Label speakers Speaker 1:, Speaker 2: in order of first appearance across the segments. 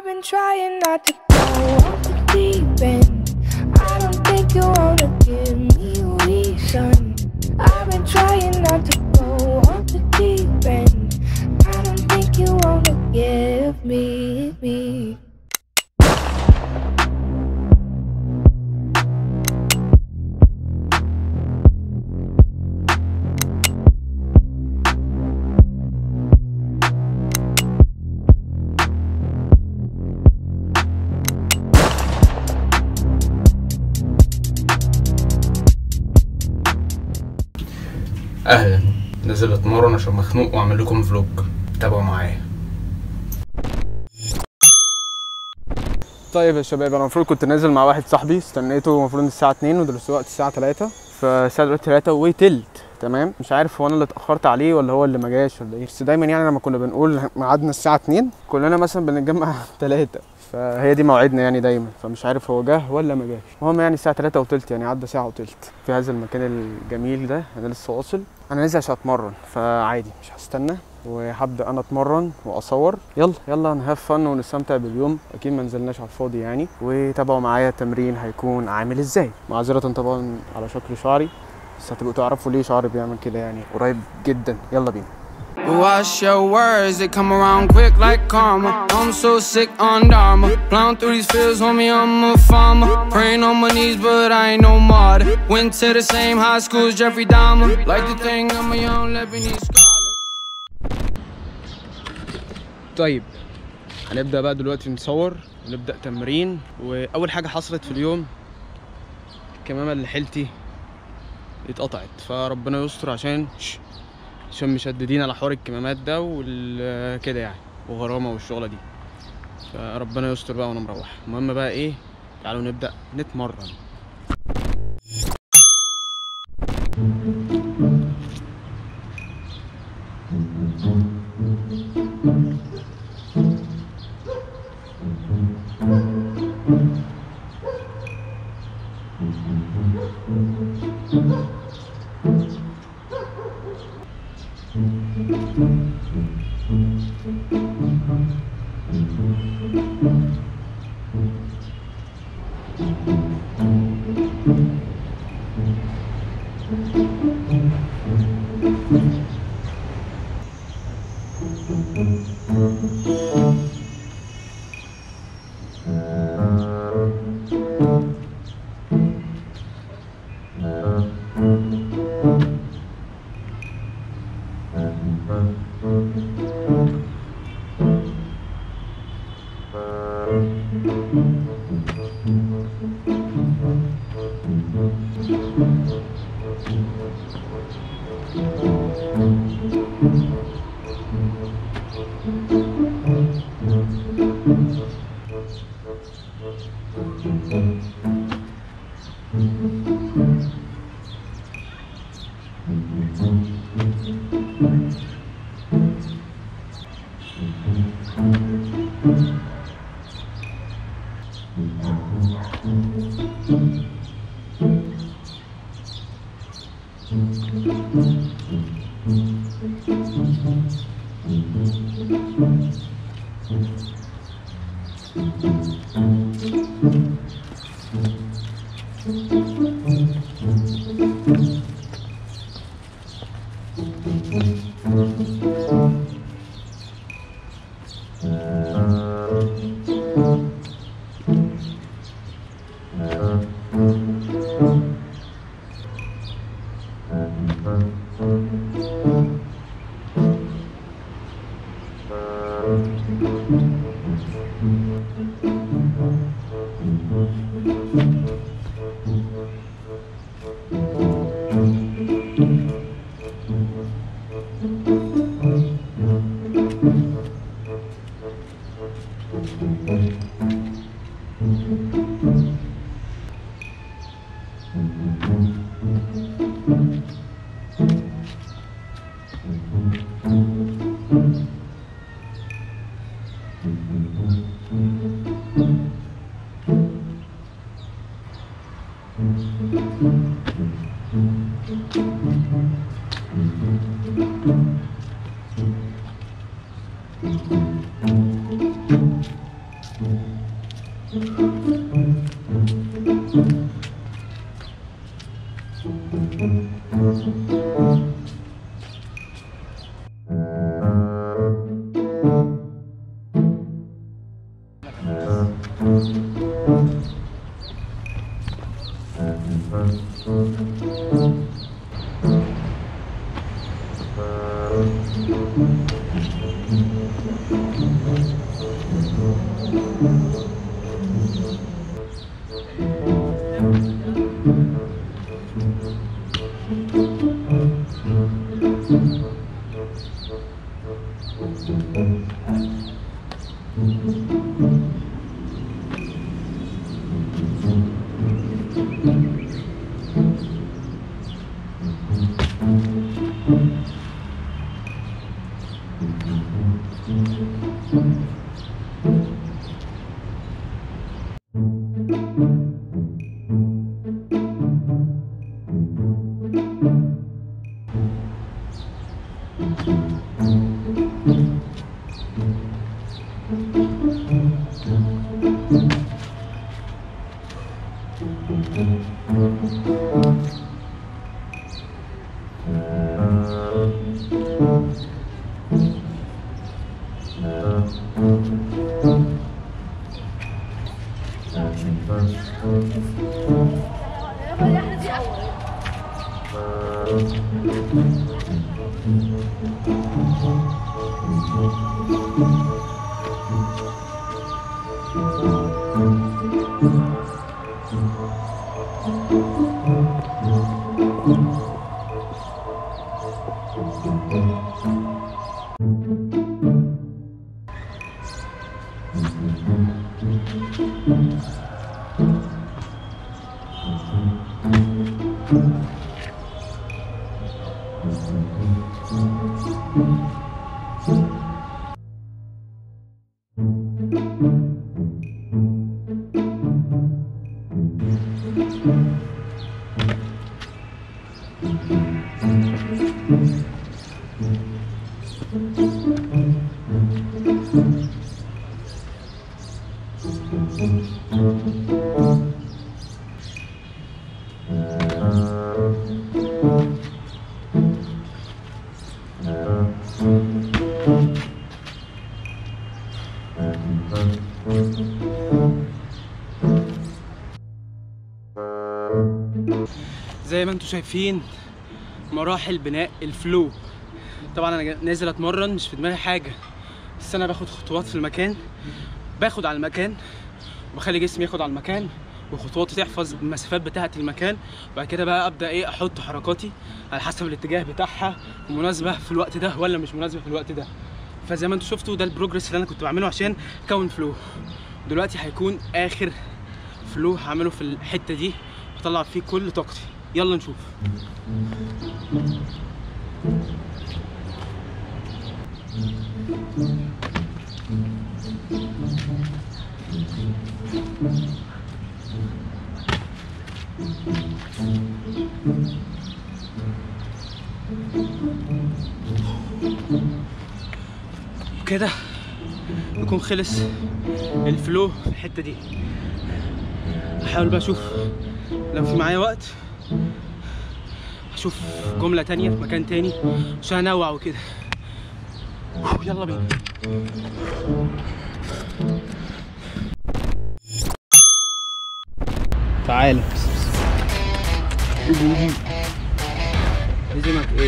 Speaker 1: been trying not to go off the deep end. I don't think you wanna give me a reason. I've been trying not to go off the deep end. I don't think you wanna give me me.
Speaker 2: اهلا نازل اتمرن عشان مخنوق واعمل لكم فلوج تابعوا معايا طيب يا شباب انا المفروض كنت نازل مع واحد صاحبي استنيته المفروض إن الساعه 2 ودلوقتي الوقت الساعه 3 فالساعه دلوقتي 3 وتلت تمام مش عارف هو انا اللي اتاخرت عليه ولا هو اللي ما جاش ولا ايه بس دايما يعني لما كنا بنقول ميعادنا الساعه 2 كلنا مثلا بنتجمع 3 فهي دي موعدنا يعني دايما فمش عارف هو جه ولا ما جاش المهم يعني الساعه 3 وتلت يعني عدى ساعه وتلت في هذا المكان الجميل ده انا لسه واصل انا نازل عشان اتمرن فعادي مش هستنى وهبدا انا اتمرن واصور يلا يلا نهاف فن ونستمتع باليوم اكيد ما نزلناش على الفاضي يعني وتابعوا معايا التمرين هيكون عامل ازاي معذره طبعا على شكل شعري بس هتبقوا تعرفوا ليه شعري بيعمل كده يعني قريب جدا يلا بينا
Speaker 3: Wash your words, they come around quick like karma. I'm so sick on Dharma. Plowing through these fields, homie, I'm a farmer. Praying on my knees, but I ain't no martyr. Went to the same high school as Jeffrey Dahmer. Like to think I'm a young Lebanese scholar.
Speaker 2: طيب هنبدا بقى دلوقتي نصور ونبدا تمرين واول حاجه حصلت في اليوم الكمامه اللي حيلتي اتقطعت فربنا يستر عشان ش- عشان مشددين على حوار الكمامات ده وكده يعني وغرامه والشغله دي فربنا يستر بقى وانا مروح المهم بقى ايه تعالوا نبدا نتمرن
Speaker 4: زي ما انتم شايفين مراحل بناء الفلو طبعا انا جا- نازل اتمرن مش في دماغي حاجه بس انا باخد خطوات في المكان باخد على المكان وبخلي جسمي ياخد على المكان وخطواتي تحفظ المسافات بتاعه المكان وبعد كده بقى ابدا ايه احط حركاتي على حسب الاتجاه بتاعها مناسبه في الوقت ده ولا مش مناسبه في الوقت ده فزي ما انتم شفتوا ده البروجرس اللي انا كنت بعمله عشان اكون فلو دلوقتي هيكون اخر فلو هعمله في الحته دي واطلع فيه كل طاقتي يلا نشوف كده يكون خلص الفلو في الحته دي احاول بقى اشوف لو في معايا وقت اشوف جمله تانية في مكان تاني عشان انوع وكده يلا بينا
Speaker 2: تعال
Speaker 4: لازمك ايه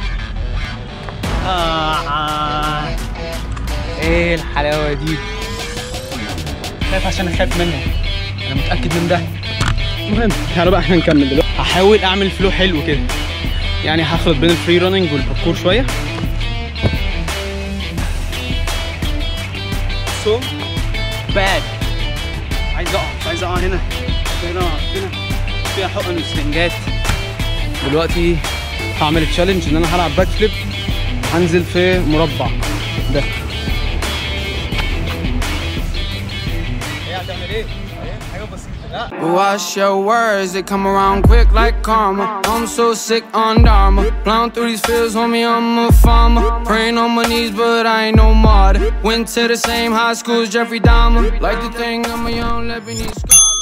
Speaker 4: آه. ايه الحلاوه دي خايف عشان اخاف منه انا متاكد من ده المهم تعالوا بقى احنا نكمل دلوقتي هحاول اعمل فلو حلو كده يعني هخلط بين الفري راننج والباركور شويه سو باد عايز اقع مش عايز اقع هنا هنا هنا فيها حقن وسرنجات دلوقتي هعمل تشالنج ان انا هلعب باك فليب هنزل في مربع ده
Speaker 2: ايه هتعمل ايه؟ حاجه بسيطه
Speaker 3: But watch your words, they come around quick like karma. I'm so sick on Dharma. Plowing through these fields, homie, I'm a farmer. Praying on my knees, but I ain't no martyr. Went to the same high school as Jeffrey Dahmer. Like to think I'm a young Lebanese scholar.